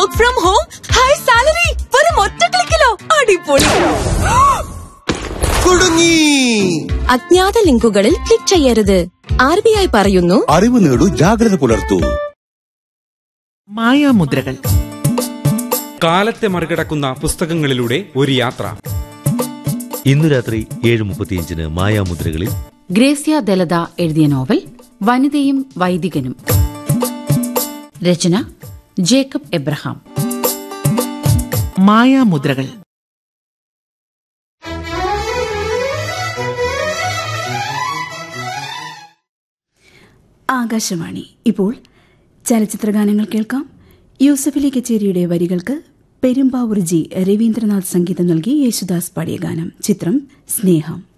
work from home high salary വെറും ഒറ്റ ക്ലിക്കിലോ അടിപൊളി കുടുങ്ങി അജ്ഞാത ലിങ്കുകളിൽ ക്ലിക്ക് ചെയ്യരുത് ആർ ബി ഐ പറയുന്നു അറിവ് നേടൂ ജാഗ്രത പുലർത്തൂ മായാമുദ്രകൾ കാലത്തെ മറികടക്കുന്ന പുസ്തകങ്ങളിലൂടെ ഒരു യാത്ര ഇന്നു രാത്രി ഏഴ് മുപ്പത്തിയഞ്ചിന് മായാമുദ്രകളിൽ ഗ്രേസ്യ ദലത എഴുതിയ നോവൽ വനിതയും വൈദികനും രചന ജേക്കബ് എബ്രഹാം മായാമുദ്രകൾ ആകാശവാണി ഇപ്പോൾ ചലച്ചിത്രഗാനങ്ങൾ കേൾക്കാം യൂസഫലി കച്ചേരിയുടെ വരികൾക്ക് പെരുമ്പാവൂർ ജി രവീന്ദ്രനാഥ് സംഗീതം നൽകി യേശുദാസ് പാടിയ ഗാനം ചിത്രം സ്നേഹം